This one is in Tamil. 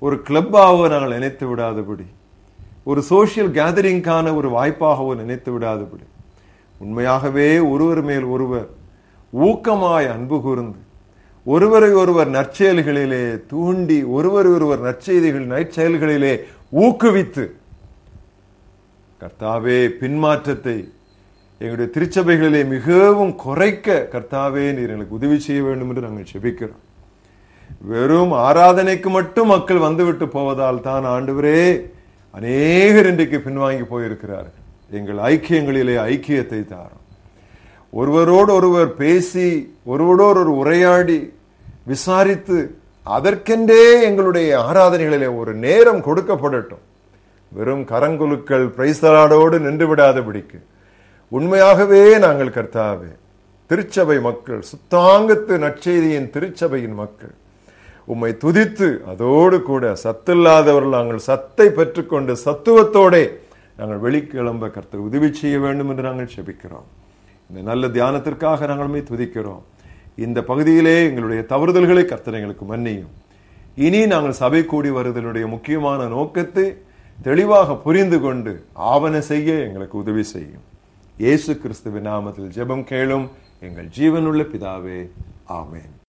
ஒரு கிளப்பாக நாங்கள் நினைத்து விடாதபடி ஒரு சோசியல் கேதரிங்கான ஒரு வாய்ப்பாகவோ நினைத்து விடாதபடி உண்மையாகவே ஒருவர் மேல் ஒருவர் ஊக்கமாய் அன்பு கூர்ந்து ஒருவரை ஒருவர் நற்செயல்களிலே தூண்டி ஒருவர் ஒருவர் நற்செய்திகள் நற்செயல்களிலே ஊக்குவித்து கர்த்தாவே பின்மாற்றத்தை எங்களுடைய திருச்சபைகளிலே மிகவும் குறைக்க கர்த்தாவே நீர் எங்களுக்கு உதவி செய்ய வேண்டும் என்று நாங்கள் செபிக்கிறோம் வெறும் ஆராதனைக்கு மட்டும் மக்கள் வந்துவிட்டு போவதால் தான் ஆண்டவரே அநேகர் இன்றைக்கு பின்வாங்கி போயிருக்கிறார்கள் எங்கள் ஐக்கியங்களிலே ஐக்கியத்தை தாரும் ஒருவரோடு ஒருவர் பேசி ஒருவரோடு ஒரு உரையாடி விசாரித்து அதற்கென்றே எங்களுடைய ஆராதனைகளிலே ஒரு நேரம் கொடுக்கப்படட்டும் வெறும் கரங்குலுக்கள் பிரைசலாடோடு நின்று விடாதபடிக்கு உண்மையாகவே நாங்கள் கர்த்தாவே திருச்சபை மக்கள் சுத்தாங்கத்து நற்செய்தியின் திருச்சபையின் மக்கள் உம்மை துதித்து அதோடு கூட சத்தில்லாதவர்கள் நாங்கள் சத்தை பெற்றுக்கொண்டு சத்துவத்தோட நாங்கள் வெளிக்கிளம்ப கர்த்தர் உதவி செய்ய வேண்டும் என்று நாங்கள் செபிக்கிறோம் இந்த நல்ல தியானத்திற்காக நாங்களுமே துதிக்கிறோம் இந்த பகுதியிலே எங்களுடைய தவறுதல்களை கர்த்தர் எங்களுக்கு மன்னியும் இனி நாங்கள் சபை கூடி வருதலுடைய முக்கியமான நோக்கத்தை தெளிவாக புரிந்து கொண்டு ஆவண செய்ய எங்களுக்கு உதவி செய்யும் இயேசு கிறிஸ்துவின் நாமத்தில் ஜெபம் கேளும் எங்கள் ஜீவனுள்ள பிதாவே ஆமென்